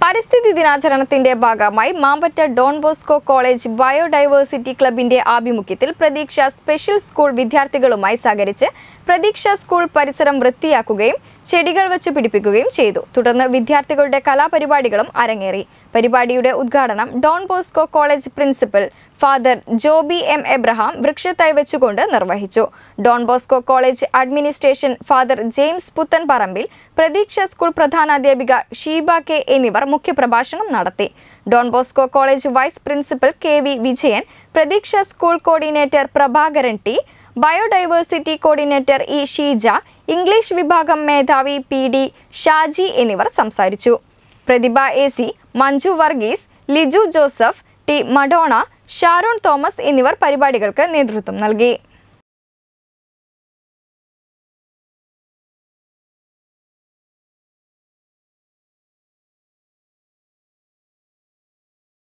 പരിസ്ഥിതി ദിനാചരണത്തിന്റെ ഭാഗമായി Mampatta Don Bosco college biodiversity ക്ലബിന്റെ ആഭിമുഖ്യത്തിൽ പ്രതീക്ഷ സ്പെഷ്യൽ സ്കൂൾ വിദ്യാർത്ഥികളുമായി സഹകരിച്ച് പ്രതീക്ഷ സ്കൂൾ പരിസരം വൃത്തിയാക്കുകയും ചെടികൾ വെച്ച് പിടിപ്പിക്കുകയും ചെയ്തു തുടർന്ന് വിദ്യാർത്ഥികളുടെ കലാപരിപാടികളും അരങ്ങേറി പരിപാടിയുടെ ഉദ്ഘാടനം Don Bosco college principal father Joby M Abraham വൃക്ഷത്തൈ വെച്ചുകൊണ്ട് നിർവഹിച്ചു Don Bosco college administration father James Puthenparambil Pratheeksha school പ്രധാനാധ്യാപിക ഷീബ കെ എന്നിവർ മുഖ്യപ്രഭാഷണം നടത്തി Don Bosco college vice principal K V Vijayan Pratheeksha school coordinator Prabhakaran T biodiversity coordinator E Sheeja English വിഭാഗം മേധാവി പി ഡി ഷാജി എന്നിവർ സംസാരിച്ചു Prathibha A C Manju Varghese Liju Joseph T Madona Sharon Thomas എന്നിവർ പരിപാടികൾക്ക് നേതൃത്വം നൽകി